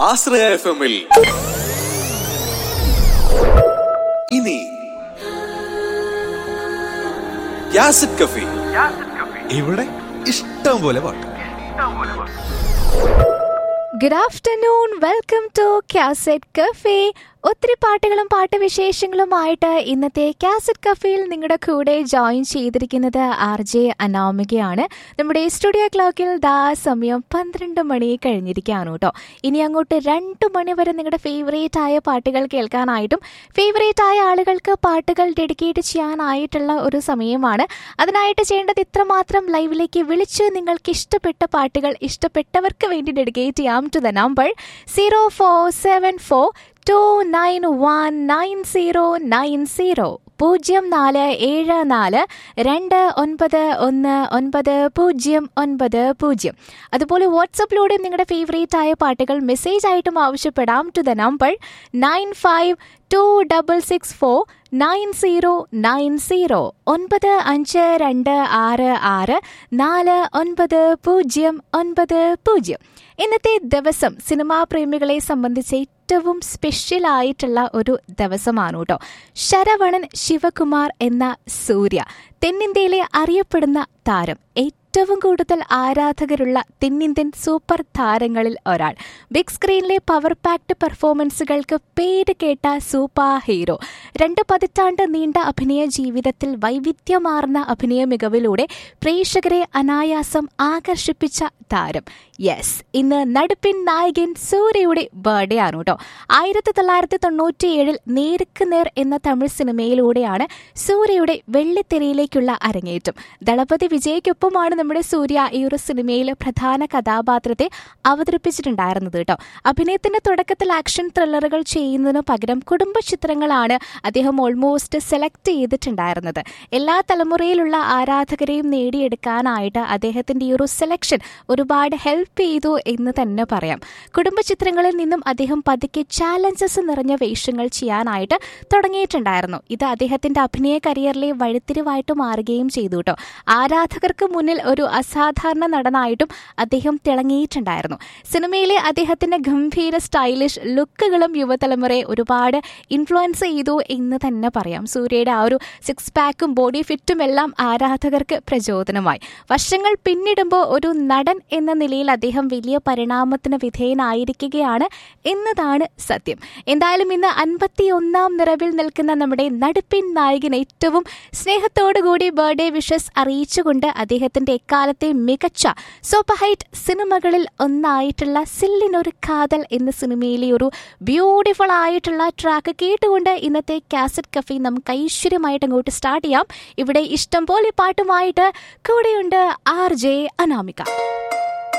ആശ്രയ F എമ്മിൽ ഇനി യാസിഡ് കഫി ഇവിടെ ഇഷ്ടം പോലെ പാട്ട് good afternoon welcome to cassette cafe ഒത്തിരി പാട്ടുകളും പാട്ടുവിശേഷങ്ങളുമായിട്ട് ഇന്നത്തെ കാസറ്റ് കഫേയിൽ നിങ്ങളുടെ കൂടെ ജോയിൻ ചെയ്തിരിക്കുന്നത് ആർ ജെ അനാമികയാണ് നമ്മുടെ സ്റ്റുഡിയോ ക്ലോക്കിൽ ദാ സമയം പന്ത്രണ്ട് മണി കഴിഞ്ഞിരിക്കുകയാണ് കേട്ടോ ഇനി അങ്ങോട്ട് രണ്ട് മണി വരെ നിങ്ങളുടെ ഫേവറേറ്റ് ആയ പാട്ടുകൾ കേൾക്കാനായിട്ടും ഫേവറേറ്റ് ആയ ആളുകൾക്ക് പാട്ടുകൾ ഡെഡിക്കേറ്റ് ചെയ്യാനായിട്ടുള്ള ഒരു സമയമാണ് അതിനായിട്ട് ചെയ്യേണ്ടത് ഇത്രമാത്രം ലൈവിലേക്ക് വിളിച്ച് നിങ്ങൾക്ക് ഇഷ്ടപ്പെട്ട പാട്ടുകൾ ഇഷ്ടപ്പെട്ടവർക്ക് വേണ്ടി ഡെഡിക്കേറ്റ് ചെയ്യാം to the number zero four seven four two nine one nine zero nine zero പൂജ്യം നാല് ഏഴ് നാല് രണ്ട് ഒൻപത് ഒന്ന് ഒൻപത് പൂജ്യം ഒൻപത് പൂജ്യം അതുപോലെ വാട്സപ്പിലൂടെ നിങ്ങളുടെ ഫേവറേറ്റ് ആയ പാട്ടുകൾ മെസ്സേജ് ആയിട്ടും ആവശ്യപ്പെടാം to the number nine five two double six four nine zero nine zero ഒൻപത് അഞ്ച് രണ്ട് ആറ് ആറ് നാല് ഒൻപത് പൂജ്യം ഒൻപത് പൂജ്യം ഇന്നത്തെ ദിവസം സിനിമാ പ്രേമികളെ സംബന്ധിച്ച് ഏറ്റവും സ്പെഷ്യൽ ആയിട്ടുള്ള ഒരു ദിവസമാണ് കേട്ടോ ശരവണൻ ശിവകുമാർ എന്ന സൂര്യ തെന്നിന്ത്യയിലെ അറിയപ്പെടുന്ന താരം ഏറ്റവും കൂടുതൽ ആരാധകരുള്ള തെന്നിന്ത്യൻ സൂപ്പർ താരങ്ങളിൽ ഒരാൾ ബിഗ് സ്ക്രീനിലെ പവർ പാക്ഡ് പെർഫോമൻസുകൾക്ക് പേര് കേട്ട സൂപ്പർ ഹീറോ രണ്ട് പതിറ്റാണ്ട് നീണ്ട അഭിനയ ജീവിതത്തിൽ വൈവിധ്യമാർന്ന അഭിനയ മികവിലൂടെ പ്രേക്ഷകരെ അനായാസം ആകർഷിപ്പിച്ച താരം യെസ് ഇന്ന് നടുപ്പിൻ നായകൻ സൂര്യയുടെ ബർത്ത്ഡേ ആണ് കേട്ടോ ആയിരത്തി തൊള്ളായിരത്തി തൊണ്ണൂറ്റി ഏഴിൽ നേർക്ക് നേർ എന്ന തമിഴ് സിനിമയിലൂടെയാണ് സൂര്യയുടെ വെള്ളിത്തിരയിലേക്കുള്ള അരങ്ങേറ്റം ദളപതി വിജയ്ക്കൊപ്പമാണ് നമ്മുടെ സൂര്യ ഈ ഒരു സിനിമയിൽ പ്രധാന കഥാപാത്രത്തെ അവതരിപ്പിച്ചിട്ടുണ്ടായിരുന്നത് കേട്ടോ അഭിനയത്തിന്റെ തുടക്കത്തിൽ ആക്ഷൻ ത്രില്ലറുകൾ ചെയ്യുന്നതിനു പകരം കുടുംബ ചിത്രങ്ങളാണ് അദ്ദേഹം ഓൾമോസ്റ്റ് സെലക്ട് ചെയ്തിട്ടുണ്ടായിരുന്നത് എല്ലാ തലമുറയിലുള്ള ആരാധകരെയും നേടിയെടുക്കാനായിട്ട് അദ്ദേഹത്തിന്റെ ഈ ഒരു സെലക്ഷൻ ഒരുപാട് ഹെൽപ്പ് ചെയ്തു എന്ന് തന്നെ പറയാം കുടുംബ ചിത്രങ്ങളിൽ നിന്നും അദ്ദേഹം പതുക്കെ ചാലഞ്ചസ് നിറഞ്ഞ വേഷങ്ങൾ ചെയ്യാനായിട്ട് തുടങ്ങിയിട്ടുണ്ടായിരുന്നു ഇത് അദ്ദേഹത്തിന്റെ അഭിനയ കരിയറിലെ വഴിത്തിരിവായിട്ട് മാറുകയും ചെയ്തു കേട്ടോ ആരാധകർക്ക് മുന്നിൽ ഒരു അസാധാരണ നടനായിട്ടും അദ്ദേഹം തിളങ്ങിയിട്ടുണ്ടായിരുന്നു സിനിമയിലെ അദ്ദേഹത്തിന്റെ ഗംഭീര സ്റ്റൈലിഷ് ലുക്കുകളും യുവതലമുറയെ ഒരുപാട് ഇൻഫ്ലുവൻസ് ചെയ്തു എന്ന് തന്നെ പറയാം സൂര്യയുടെ ആ ഒരു സിക്സ് പാക്കും ബോഡി ഫിറ്റും എല്ലാം ആരാധകർക്ക് പ്രചോദനമായി വർഷങ്ങൾ പിന്നിടുമ്പോൾ ഒരു നടൻ എന്ന നിലയിൽ അദ്ദേഹം വലിയ പരിണാമത്തിന് വിധേയനായിരിക്കുകയാണ് എന്നതാണ് സത്യം എന്തായാലും ഇന്ന് അൻപത്തി ഒന്നാം നിറവിൽ നിൽക്കുന്ന നമ്മുടെ നടുപ്പിൻ നായകൻ ഏറ്റവും സ്നേഹത്തോടുകൂടി ബർത്ത്ഡേ വിഷസ് അറിയിച്ചുകൊണ്ട് അദ്ദേഹത്തിന്റെ എക്കാലത്തെ മികച്ച സൂപ്പർ ഹൈറ്റ് സിനിമകളിൽ ഒന്നായിട്ടുള്ള സില്ലിനൊരു കാതൽ എന്ന സിനിമയിലെ ഒരു ബ്യൂട്ടിഫുൾ ആയിട്ടുള്ള ട്രാക്ക് കേട്ടുകൊണ്ട് ഇന്നത്തെ കാസറ്റ് കഫേ നമുക്ക് ഐശ്വര്യമായിട്ട് അങ്ങോട്ട് സ്റ്റാർട്ട് ചെയ്യാം ഇവിടെ ഇഷ്ടം പോലെ പാട്ടുമായിട്ട് കൂടെയുണ്ട് ആർ ജെ അനാമിക